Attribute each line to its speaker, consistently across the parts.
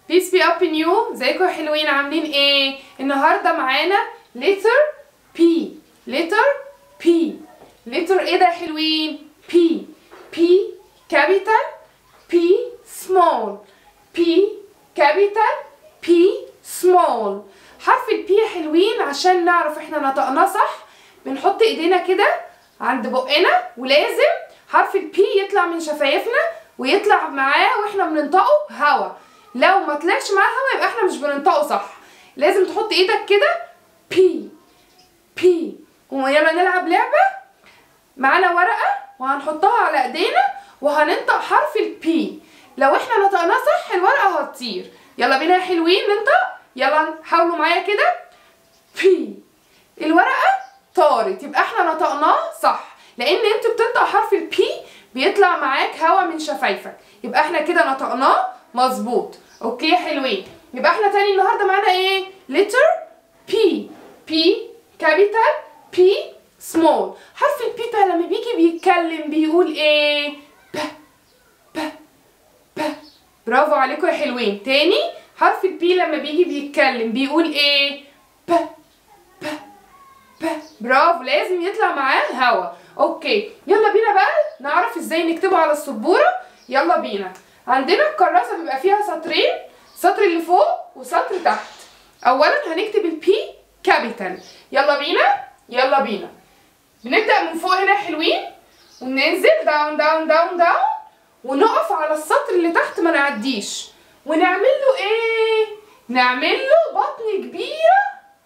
Speaker 1: بيس بي اب نيو ازيكم يا حلوين عاملين ايه النهارده معانا لتر بي لتر بي لتر ايه ده يا حلوين بي بي كابيتال بي سمول بي كابيتال بي سمول حرف البي يا حلوين عشان نعرف احنا نطقناه صح بنحط ايدينا كده عند بقنا ولازم حرف البي يطلع من شفايفنا ويطلع معاه واحنا بننطقه هوا لو ما طلعش معاه هوا يبقى احنا مش بننطقه صح لازم تحط ايدك كده بي بي ويلا نلعب لعبة معانا ورقة وهنحطها على ايدينا وهننطق حرف البي لو احنا نطقناه صح الورقة هتطير يلا بينا يا حلوين ننطق يلا حاولوا معايا كده بي الورقة طارت يبقى احنا نطقناه صح لان انت بتنطق حرف البي بيطلع معاك هوا من شفايفك يبقى احنا كده نطقناه مظبوط اوكي يا حلوين يبقى احنا تاني النهارده معانا ايه لتر بي بي كابيتال بي سمول حرف البي بقى لما بيجي بيتكلم بيقول ايه ب ب ب برافو عليكم يا حلوين تاني حرف البي لما بيجي بيتكلم بيقول ايه ب ب ب برافو لازم يطلع معاه هوا اوكي يلا بينا بقى نعرف ازاي نكتبه على السبوره يلا بينا عندنا الكراسه بيبقى فيها سطرين سطر اللي فوق وسطر تحت اولا هنكتب البي كابيتال يلا بينا يلا بينا بنبدا من فوق هنا حلوين وننزل داون داون داون داون ونقف على السطر اللي تحت ما نعديش ونعمل له ايه نعمل له بطن كبيره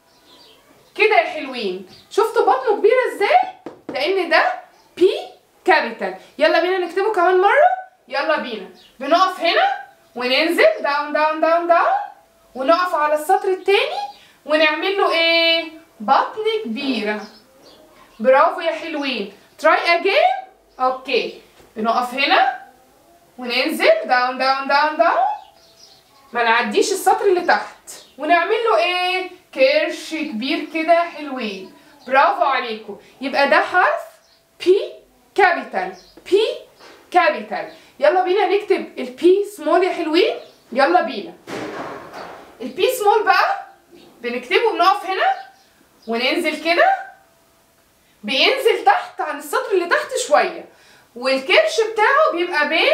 Speaker 1: كده يا حلوين شفتوا بطنه كبيره ازاي لان ده بي كابيتال يلا بينا نكتبه كمان مره يلا بينا بنقف هنا وننزل داون داون داون داون ونقف على السطر التاني ونعمل له ايه بطن كبيره برافو يا حلوين تراي اجين اوكي بنقف هنا وننزل داون داون داون داون ما نعديش السطر اللي تحت ونعمل له ايه كرش كبير كده حلوين برافو عليكم يبقى ده حرف بي كابيتال بي كابيتال يلا بينا نكتب البي سمول يا حلوين يلا بينا البي سمول بقى بنكتبه بنقف هنا وننزل كده بينزل تحت عن السطر اللي تحت شويه والكرش بتاعه بيبقى بين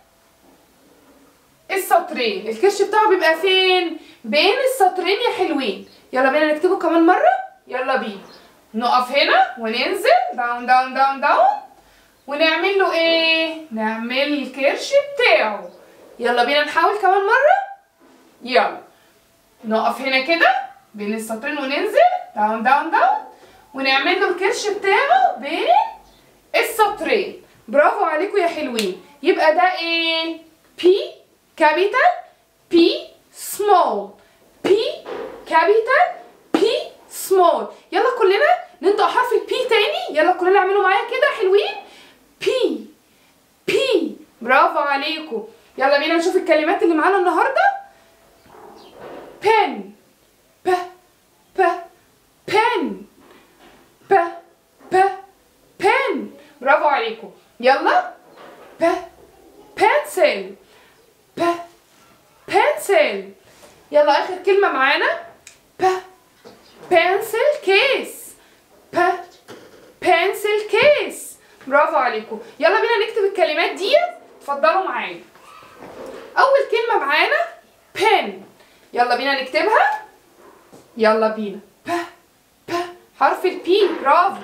Speaker 1: السطرين الكرش بتاعه بيبقى فين بين السطرين يا حلوين يلا بينا نكتبه كمان مره يلا بينا نقف هنا وننزل داون داون داون داون ونعمل له ايه نعمل الكرش بتاعه يلا بينا نحاول كمان مره يلا نقف هنا كده بين السطرين وننزل داون داون داون ونعمل له الكرش بتاعه بين السطرين برافو عليكم يا حلوين يبقى ده ايه بي كابيتال بي سمول بي كابيتال بي سمول يلا كلنا ننطق حرف البي تاني يلا كلنا اعملوا معايا كده حلوين بي بي برافو عليكم يلا بينا نشوف الكلمات اللي معانا النهارده بن ب ب بن ب ب بن برافو عليكم يلا ب بنسل ب بنسل يلا اخر كلمه معانا ب بنسل كيس ب بنسل كيس برافو عليكم يلا بينا نكتب الكلمات دي اتفضلوا معايا اول كلمه معانا بن يلا بينا نكتبها يلا بينا ب ب حرف البي برافو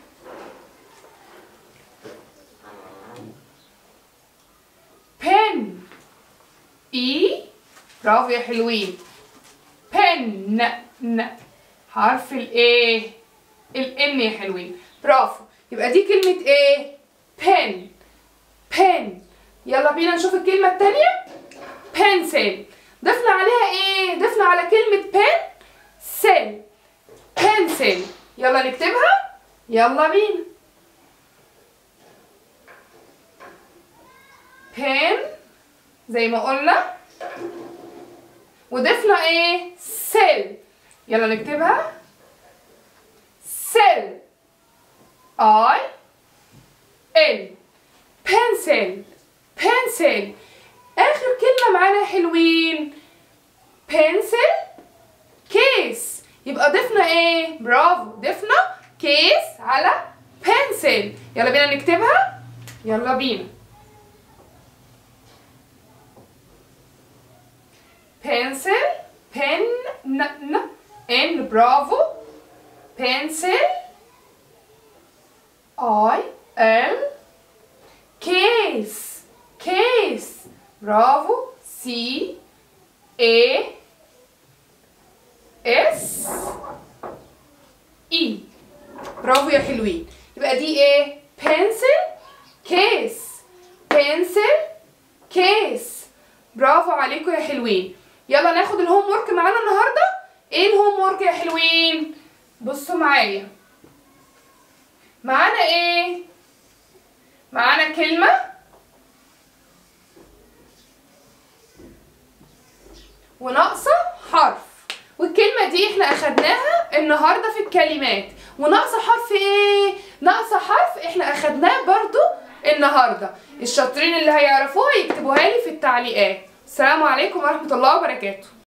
Speaker 1: بن اي برافو يا حلوين بن ن حرف الايه الان يا حلوين برافو يبقى دي كلمة ايه بن بن يلا بينا نشوف الكلمة التانية بنسل ضفنا عليها ايه ضفنا على كلمة بن سل بنسل يلا نكتبها يلا بينا بن زي ما قلنا وضفنا ايه سيل يلا نكتبها سيل اي ال بنسل بنسل اخر كلمه معانا حلوين pencil case يبقى ضفنا ايه برافو ضفنا كيس على pencil يلا بينا نكتبها يلا بينا pencil pen ن ن ان برافو pencil I am case case برافو C A S E برافو يا حلوين يبقى دي ايه pencil case pencil case برافو عليكم يا حلوين يلا ناخد الهوم ورك معانا النهارده ايه الهوم ورك يا حلوين بصوا معايا معانا ايه معانا كلمه وناقصه حرف والكلمه دي احنا اخدناها النهارده في الكلمات وناقصه حرف ايه ناقصه حرف احنا اخدناه برضو النهارده الشاطرين اللي هيعرفوها يكتبوها لي في التعليقات السلام عليكم ورحمه الله وبركاته